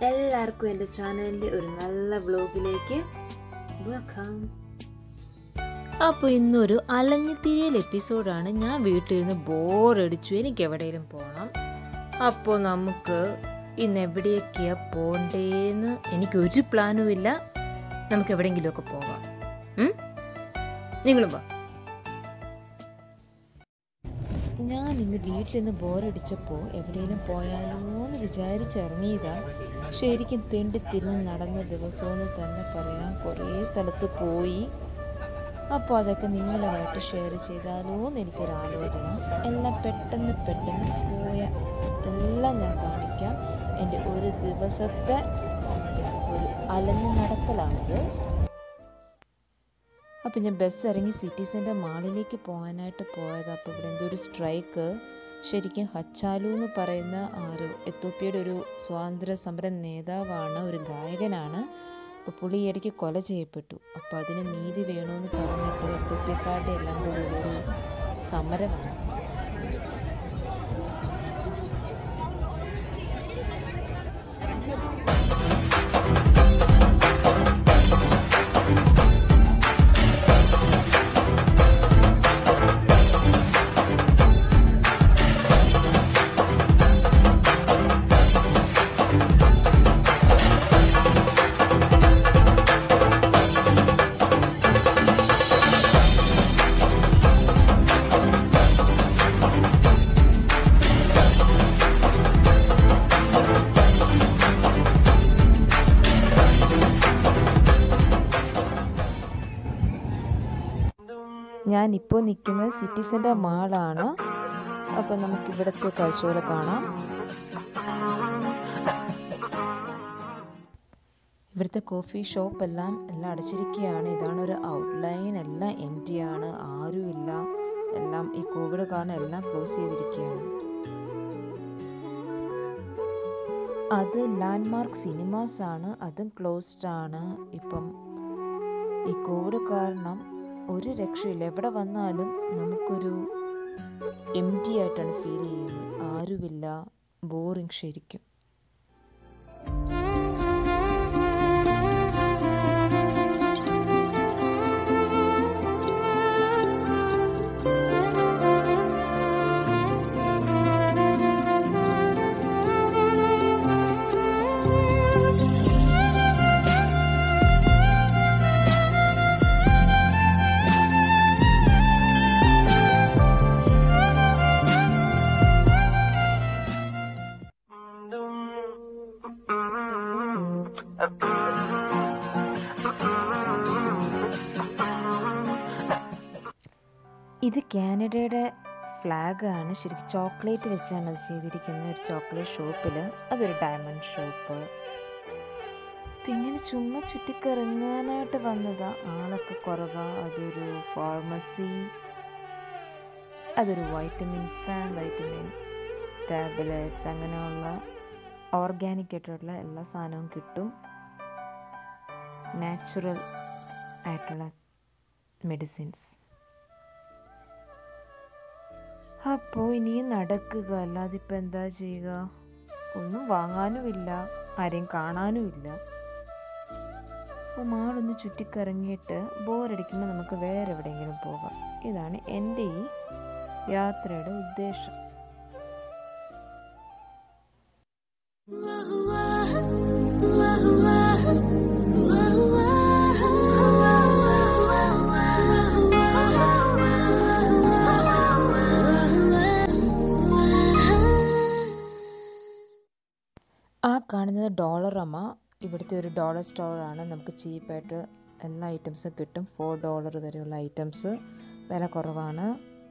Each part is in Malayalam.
എല്ലാവർക്കും എൻ്റെ ചാനലിൻ്റെ ഒരു നല്ല വ്ലോഗിലേക്ക് വെൽക്കം അപ്പോൾ ഇന്നൊരു അലഞ്ഞിത്തിരിയൽ എപ്പിസോഡാണ് ഞാൻ വീട്ടിലിരുന്ന് ബോറടിച്ചു എനിക്ക് എവിടെയെങ്കിലും പോകണം അപ്പോൾ നമുക്ക് ഇന്ന് എവിടെയൊക്കെയാ പോണ്ടേന്ന് എനിക്ക് ഒരു പ്ലാനും ഇല്ല നമുക്ക് എവിടെയെങ്കിലുമൊക്കെ പോകാം ഉം? നിങ്ങളും വാ ഞാൻ ഇന്ന് വീട്ടിൽ നിന്ന് ബോറടിച്ചപ്പോൾ എവിടെയെങ്കിലും പോയാലോ എന്ന് വിചാരിച്ചിറങ്ങിയതാ ശരിക്കും തെണ്ടി തിരിഞ്ഞ് നടന്ന ദിവസമെന്ന് തന്നെ പറയാം കുറേ സ്ഥലത്ത് പോയി അപ്പോൾ അതൊക്കെ നിങ്ങളുമായിട്ട് ഷെയർ ചെയ്താലോ എന്ന് എനിക്കൊരു ആലോചന എല്ലാം പെട്ടെന്ന് പെട്ടെന്ന് പോയ എല്ലാം ഞാൻ കാണിക്കാം എൻ്റെ ഒരു ദിവസത്തെ ഒരു അലഞ്ഞു നടക്കലാണിത് അപ്പം ഞാൻ ബസ് ഇറങ്ങി സിറ്റി സെൻറ്റർ മാളിലേക്ക് പോകാനായിട്ട് പോയത് അപ്പോൾ ഇവിടെ എന്തോ ഒരു സ്ട്രൈക്ക് ശരിക്കും ഹച്ചാലു എന്ന് പറയുന്ന ആ ഒരു എത്തോപ്യയുടെ ഒരു സ്വാതന്ത്ര്യ സമര നേതാവാണ് ഒരു ഗായകനാണ് അപ്പോൾ പുള്ളി ഈ ഇടയ്ക്ക് കൊല ചെയ്യപ്പെട്ടു അപ്പോൾ അതിന് നീതി വേണമെന്ന് പറഞ്ഞിട്ട് എത്തോപ്യക്കാരുടെ എല്ലാം കൂടി ഒരു സമരമാണ് ഞാനിപ്പോൾ നിൽക്കുന്നത് സിറ്റി സെൻറ്റർ മാളാണ് അപ്പം നമുക്ക് ഇവിടുത്തെ കാഴ്ചകൾ കാണാം ഇവിടുത്തെ കോഫി ഷോപ്പ് എല്ലാം എല്ലാം അടച്ചിരിക്കുകയാണ് ഇതാണ് ഒരു ഔട്ട്ലൈൻ എല്ലാം എം ടി ആണ് ആരുമില്ല എല്ലാം ഈ കോവിഡ് കാരണം എല്ലാം ക്ലോസ് ചെയ്തിരിക്കുകയാണ് അത് ലാൻഡ്മാർക്ക് സിനിമാസ് ആണ് അതും ക്ലോസ്ഡ് ആണ് ഇപ്പം ഈ കോവിഡ് കാരണം ഒരു രക്ഷയില്ല എവിടെ വന്നാലും നമുക്കൊരു എം ടി ആയിട്ടാണ് ഫീൽ ചെയ്യുന്നത് ആരുമില്ല ബോറിങ് ശരിക്കും ഇത് കാനഡയുടെ ഫ്ലാഗ് ആണ് ശരിക്കും ചോക്ലേറ്റ് വെച്ചാണ് അത് ചെയ്തിരിക്കുന്നത് ഒരു ചോക്ലേറ്റ് ഷോപ്പിൽ അതൊരു ഡയമണ്ട് ഷോപ്പ് അപ്പം ഇങ്ങനെ ചുമ്മാ ചുറ്റിക്കറങ്ങാനായിട്ട് വന്നതാ ആളൊക്കെ കുറവാ അതൊരു ഫാർമസി അതൊരു വൈറ്റമിൻ ഫാൻ വൈറ്റമിൻ ടാബ്ലറ്റ്സ് അങ്ങനെയുള്ള ഓർഗാനിക് ആയിട്ടുള്ള എല്ലാ സാധനവും കിട്ടും നാച്ചുറൽ ആയിട്ടുള്ള മെഡിസിൻസ് അപ്പോൾ ഇനിയും നടക്കുക അല്ലാതെ ഇപ്പം എന്താ ചെയ്യുക ഒന്നും വാങ്ങാനുമില്ല ആരെയും കാണാനുമില്ല അപ്പോൾ മാളൊന്ന് ചുറ്റിക്കറങ്ങിയിട്ട് ബോറടിക്കുമ്പോൾ നമുക്ക് വേറെ എവിടെയെങ്കിലും പോകാം ഇതാണ് എൻ്റെ ഈ യാത്രയുടെ ഉദ്ദേശം ആ കാണുന്നത് ഡോളറമ്മ ഇവിടുത്തെ ഒരു ഡോളർ സ്റ്റോറാണ് നമുക്ക് ചീപ്പായിട്ട് എല്ലാ ഐറ്റംസും കിട്ടും ഫോർ ഡോളർ വരെയുള്ള ഐറ്റംസ് വില കുറവാണ്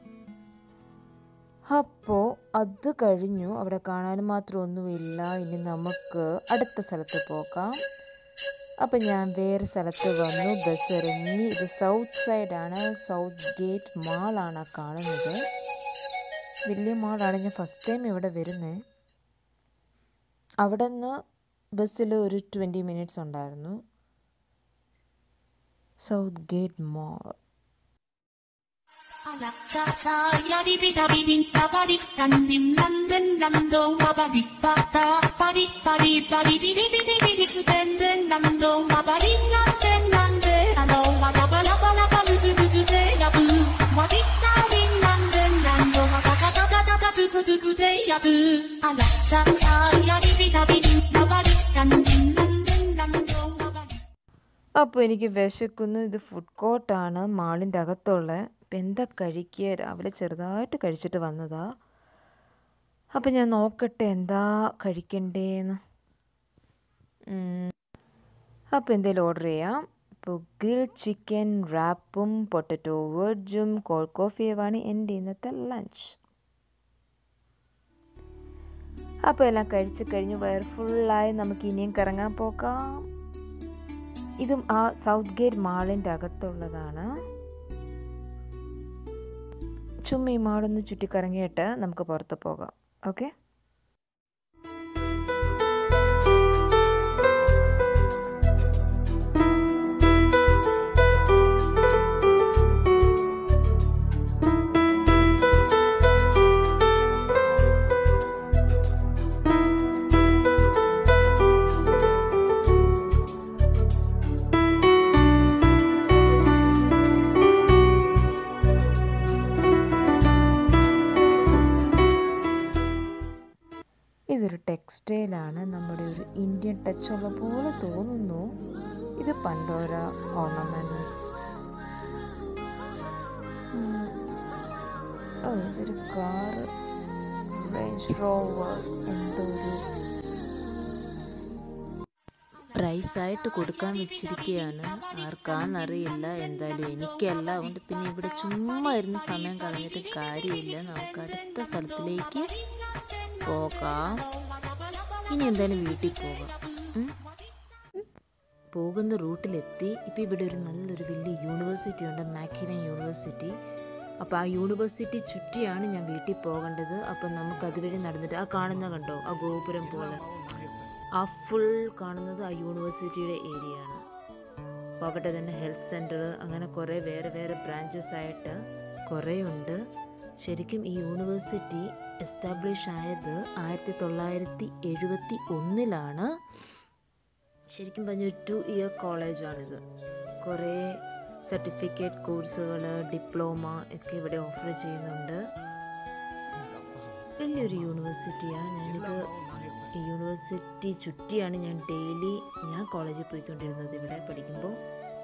അപ്പോൾ അത് കഴിഞ്ഞു അവിടെ കാണാനും മാത്രം ഒന്നുമില്ല ഇനി നമുക്ക് അടുത്ത സ്ഥലത്ത് പോകാം അപ്പം ഞാൻ വേറെ സ്ഥലത്ത് വന്നു ബസ് ഇറങ്ങി ഇത് സൗത്ത് സൈഡാണ് സൗത്ത് ഗേറ്റ് മാളാണ് കാണുന്നത് വലിയ മാളാണ് ഞാൻ ഫസ്റ്റ് ടൈം ഇവിടെ വരുന്നത് അവിടെ നിന്ന് ബസ്സിൽ ഒരു ട്വൻറ്റി മിനിറ്റ്സ് ഉണ്ടായിരുന്നു സൗത്ത് ഗേറ്റ് മാൾ അപ്പോൾ എനിക്ക് വിശക്കുന്നു ഇത് ഫുഡ് കോർട്ടാണ് മാളിൻ്റെ അകത്തുള്ള അപ്പം എന്താ കഴിക്കുക രാവിലെ ചെറുതായിട്ട് കഴിച്ചിട്ട് വന്നതാ അപ്പം ഞാൻ നോക്കട്ടെ എന്താ കഴിക്കണ്ടേന്ന് അപ്പോൾ എന്തെങ്കിലും ഓർഡർ ചെയ്യാം ഇപ്പോൾ ഗ്രിൽ ചിക്കൻ റാപ്പും പൊട്ടറ്റോ വെഡ്ജും കോൾഡ് കോഫിയുമാണ് എൻ്റെ ഇന്നത്തെ ലഞ്ച് അപ്പോൾ എല്ലാം കഴിച്ച് കഴിഞ്ഞ് വയർ ഫുള്ളായി നമുക്ക് ഇനിയും കറങ്ങാൻ പോകാം ഇതും ആ സൗത്ത് ഗേറ്റ് മാളിൻ്റെ അകത്തുള്ളതാണ് ചുമ്മാ ഈ മാളൊന്ന് ചുറ്റിക്കറങ്ങിയിട്ട് നമുക്ക് പുറത്ത് പോകാം ഓക്കെ ഇതൊരു ടെക്സ്റ്റൈലാണ് നമ്മുടെ ഒരു ഇന്ത്യൻ ടച്ച് ഉള്ള പോലെ തോന്നുന്നു ഇത് പണ്ടോര ഓർണമെന്റ്സ് ഓ ഇതൊരു കാർ റേഞ്ച് റോവർ എന്തോ ഒരു പ്രൈസായിട്ട് കൊടുക്കാൻ വെച്ചിരിക്കുകയാണ് ആർക്കാന്നറിയില്ല എന്തായാലും എനിക്കല്ല അതുകൊണ്ട് പിന്നെ ഇവിടെ ചുമ്മാ ഇരുന്ന് സമയം കളഞ്ഞിട്ട് കാര്യമില്ല നമുക്ക് അടുത്ത സ്ഥലത്തിലേക്ക് പോകാം ഇനി എന്തായാലും വീട്ടിൽ പോകാം ഉം? പോകുന്ന റൂട്ടിലെത്തി ഇപ്പം ഇവിടെ ഒരു നല്ലൊരു വലിയ യൂണിവേഴ്സിറ്റി ഉണ്ട് മാക്കിവൻ യൂണിവേഴ്സിറ്റി അപ്പോൾ ആ യൂണിവേഴ്സിറ്റി ചുറ്റിയാണ് ഞാൻ വീട്ടിൽ പോകേണ്ടത് അപ്പം നമുക്ക് അതുവഴി നടന്നിട്ട് ആ കാണുന്ന കണ്ടോ ആ ഗോപുരം പോലെ ആ ഫുൾ കാണുന്നത് ആ യൂണിവേഴ്സിറ്റിയുടെ ഏരിയ ആണ് അപ്പോൾ അവിടെ തന്നെ ഹെൽത്ത് സെൻറ്റർ അങ്ങനെ കുറേ വേറെ വേറെ ബ്രാഞ്ചസ് ആയിട്ട് കുറേ ഉണ്ട് ശരിക്കും ഈ യൂണിവേഴ്സിറ്റി എസ്റ്റാബ്ലിഷ് ആയത് ആയിരത്തി തൊള്ളായിരത്തി എഴുപത്തി ഒന്നിലാണ് ശരിക്കും പറഞ്ഞ ഒരു ടു ഇയർ കോളേജാണിത് കുറേ സർട്ടിഫിക്കറ്റ് കോഴ്സുകൾ ഡിപ്ലോമ ഒക്കെ ഇവിടെ ഓഫർ ചെയ്യുന്നുണ്ട് വലിയൊരു യൂണിവേഴ്സിറ്റിയാണ് ഞാനിത് ഈ യൂണിവേഴ്സിറ്റി ചുറ്റിയാണ് ഞാൻ ഡെയിലി ഞാൻ കോളേജിൽ പോയിക്കൊണ്ടിരുന്നത് ഇവിടെ പഠിക്കുമ്പോൾ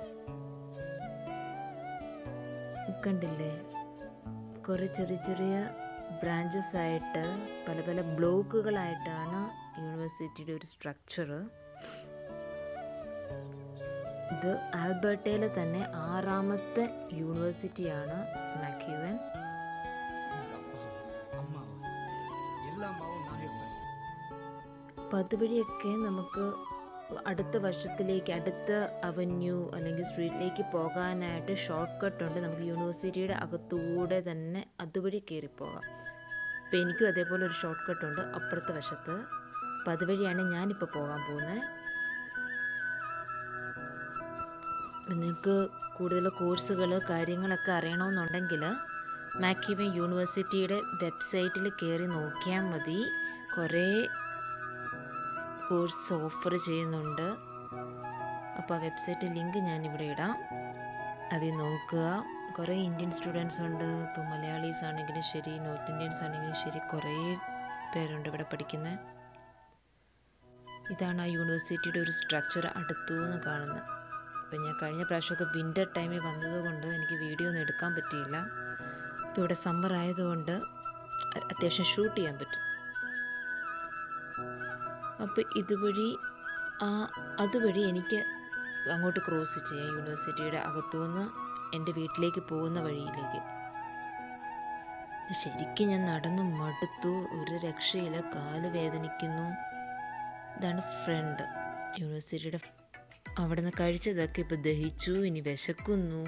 കണ്ടില്ലേ കുറേ ചെറിയ ചെറിയ ബ്രാഞ്ചസ് ആയിട്ട് പല പല ബ്ലോക്കുകളായിട്ടാണ് യൂണിവേഴ്സിറ്റിയുടെ ഒരു സ്ട്രക്ചർ ഇത് ആൽബർട്ടയിലെ തന്നെ ആറാമത്തെ യൂണിവേഴ്സിറ്റിയാണ് മാക്യുവൻ അപ്പം അതുവഴിയൊക്കെ നമുക്ക് അടുത്ത വർഷത്തിലേക്ക് അടുത്ത അവന്യൂ അല്ലെങ്കിൽ സ്ട്രീറ്റിലേക്ക് പോകാനായിട്ട് ഷോർട്ട് കട്ട് ഉണ്ട് നമുക്ക് യൂണിവേഴ്സിറ്റിയുടെ അകത്തൂടെ തന്നെ അതുവഴി കയറി പോകാം അപ്പോൾ എനിക്കും അതേപോലെ ഒരു ഷോർട്ട് കട്ട് ഉണ്ട് അപ്പുറത്തെ വശത്ത് അപ്പോൾ അതുവഴിയാണ് ഞാനിപ്പോൾ പോകാൻ പോകുന്നത് നിങ്ങൾക്ക് കൂടുതൽ കോഴ്സുകൾ കാര്യങ്ങളൊക്കെ അറിയണമെന്നുണ്ടെങ്കിൽ മാക്കിവൻ യൂണിവേഴ്സിറ്റിയുടെ വെബ്സൈറ്റിൽ കയറി നോക്കിയാൽ മതി കുറേ കോഴ്സ് ഓഫർ ചെയ്യുന്നുണ്ട് അപ്പോൾ ആ വെബ്സൈറ്റ് ലിങ്ക് ഞാനിവിടെ ഇടാം അതിൽ നോക്കുക കുറേ ഇന്ത്യൻ സ്റ്റുഡൻസ് ഉണ്ട് ഇപ്പോൾ മലയാളീസ് ആണെങ്കിലും ശരി നോർത്ത് ഇന്ത്യൻസ് ആണെങ്കിലും ശരി കുറേ പേരുണ്ട് ഇവിടെ പഠിക്കുന്നത് ഇതാണ് ആ യൂണിവേഴ്സിറ്റിയുടെ ഒരു സ്ട്രക്ചർ അടുത്തുനിന്ന് കാണുന്നത് അപ്പം ഞാൻ കഴിഞ്ഞ പ്രാവശ്യമൊക്കെ വിൻ്റർ ടൈമിൽ വന്നതുകൊണ്ട് എനിക്ക് വീഡിയോ ഒന്നും എടുക്കാൻ പറ്റിയില്ല ഇപ്പോൾ ഇവിടെ സമ്മർ ആയതുകൊണ്ട് അ- അത്യാവശ്യം ഷൂട്ട് ചെയ്യാൻ പറ്റും അപ്പോൾ ഇതുവഴി ആ അതുവഴി എനിക്ക് അങ്ങോട്ട് ക്രോസ് ചെയ്യാം യൂണിവേഴ്സിറ്റിയുടെ അകത്തുനിന്ന് എൻ്റെ വീട്ടിലേക്ക് പോകുന്ന വഴിയിലേക്ക് ഇത് ശരിക്കും ഞാൻ നടന്ന് മടുത്തു ഒരു രക്ഷയില്ല കാല് വേദനിക്കുന്നു ഇതാണ് ഫ്രണ്ട് യൂണിവേഴ്സിറ്റിയുടെ അവിടെ നിന്ന് കഴിച്ചതൊക്കെ ഇപ്പോൾ ദഹിച്ചു ഇനി വിശക്കുന്നു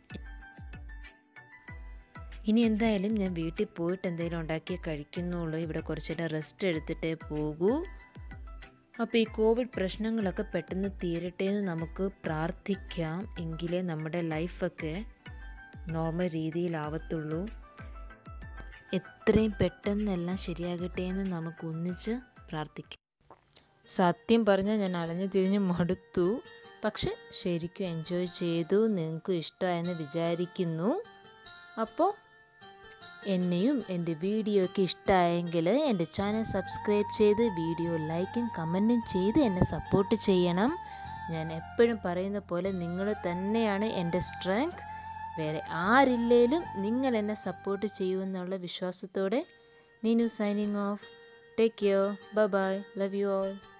ഇനി എന്തായാലും ഞാൻ വീട്ടിൽ പോയിട്ട് എന്തെങ്കിലും ഉണ്ടാക്കിയേ കഴിക്കുന്നുള്ളൂ ഇവിടെ കുറച്ചേരം റെസ്റ്റ് എടുത്തിട്ടേ പോകൂ അപ്പോൾ ഈ കോവിഡ് പ്രശ്നങ്ങളൊക്കെ പെട്ടെന്ന് തീരട്ടെ എന്ന് നമുക്ക് പ്രാർത്ഥിക്കാം എങ്കിലേ നമ്മുടെ ലൈഫൊക്കെ നോർമൽ രീതിയിലാവത്തുള്ളൂ എത്രയും പെട്ടെന്നെല്ലാം ശരിയാകട്ടെ എന്ന് നമുക്ക് ഒന്നിച്ച് പ്രാർത്ഥിക്കാം സത്യം പറഞ്ഞാൽ ഞാൻ അലഞ്ഞു തിരിഞ്ഞ് മടുത്തു പക്ഷെ ശരിക്കും എൻജോയ് ചെയ്തു നിങ്ങൾക്കും ഇഷ്ടമായെന്ന് വിചാരിക്കുന്നു അപ്പോൾ എന്നെയും എൻ്റെ വീഡിയോ ഒക്കെ ഇഷ്ടമായെങ്കിൽ എൻ്റെ ചാനൽ സബ്സ്ക്രൈബ് ചെയ്ത് വീഡിയോ ലൈക്കും കമൻറ്റും ചെയ്ത് എന്നെ സപ്പോർട്ട് ചെയ്യണം ഞാൻ എപ്പോഴും പറയുന്ന പോലെ നിങ്ങൾ തന്നെയാണ് എൻ്റെ സ്ട്രെങ്ത് വേറെ ആരില്ലേലും നിങ്ങൾ എന്നെ സപ്പോർട്ട് ചെയ്യുമെന്നുള്ള വിശ്വാസത്തോടെ Neenu signing off take care bye bye love you all